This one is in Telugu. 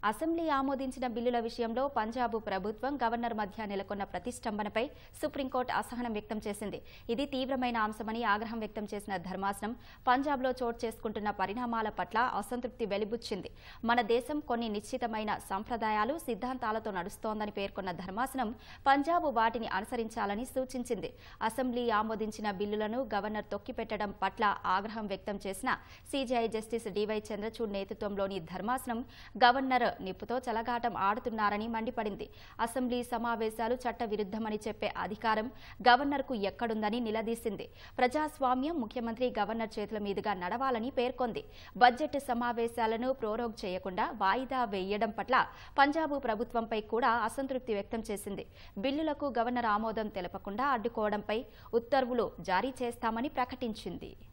అసెంబ్లీ ఆమోదించిన బిల్లుల విషయంలో పంజాబ్ ప్రభుత్వం గవర్నర్ మధ్య నెలకొన్న ప్రతిష్టంభనపై సుప్రీంకోర్టు అసహనం వ్యక్తం చేసింది ఇది తీవ్రమైన అంశమని ఆగ్రహం వ్యక్తం చేసిన ధర్మాసనం పంజాబ్లో చోటు చేసుకుంటున్న పరిణామాల పట్ల అసంతృప్తి వెలిబుచ్చింది మన దేశం కొన్ని నిశ్చితమైన సంప్రదాయాలు సిద్ధాంతాలతో నడుస్తోందని పేర్కొన్న ధర్మాసనం పంజాబ్ వాటిని అనుసరించాలని సూచించింది అసెంబ్లీ ఆమోదించిన బిల్లులను గవర్నర్ తొక్కిపెట్టడం పట్ల ఆగ్రహం వ్యక్తం చేసిన సీజీఐ జస్టిస్ డివై చంద్రచూడ్ నేతృత్వంలోని ధర్మాసనం గవర్నర్ నిప్పుతో చెలగాటం ఆడుతున్నారని మండిపడింది అసెంబ్లీ సమావేశాలు చట్ట విరుద్ధమని చెప్పే అధికారం గవర్నర్కు ఎక్కడుందని నిలదీసింది ప్రజాస్వామ్యం ముఖ్యమంత్రి గవర్నర్ చేతుల మీదుగా నడవాలని పేర్కొంది బడ్జెట్ సమావేశాలను ప్రోరోగ్ చేయకుండా వాయిదా వేయడం పట్ల పంజాబ్ ప్రభుత్వంపై కూడా అసంతృప్తి వ్యక్తం చేసింది బిల్లులకు గవర్నర్ ఆమోదం తెలపకుండా అడ్డుకోవడంపై ఉత్తర్వులు జారీ చేస్తామని ప్రకటించింది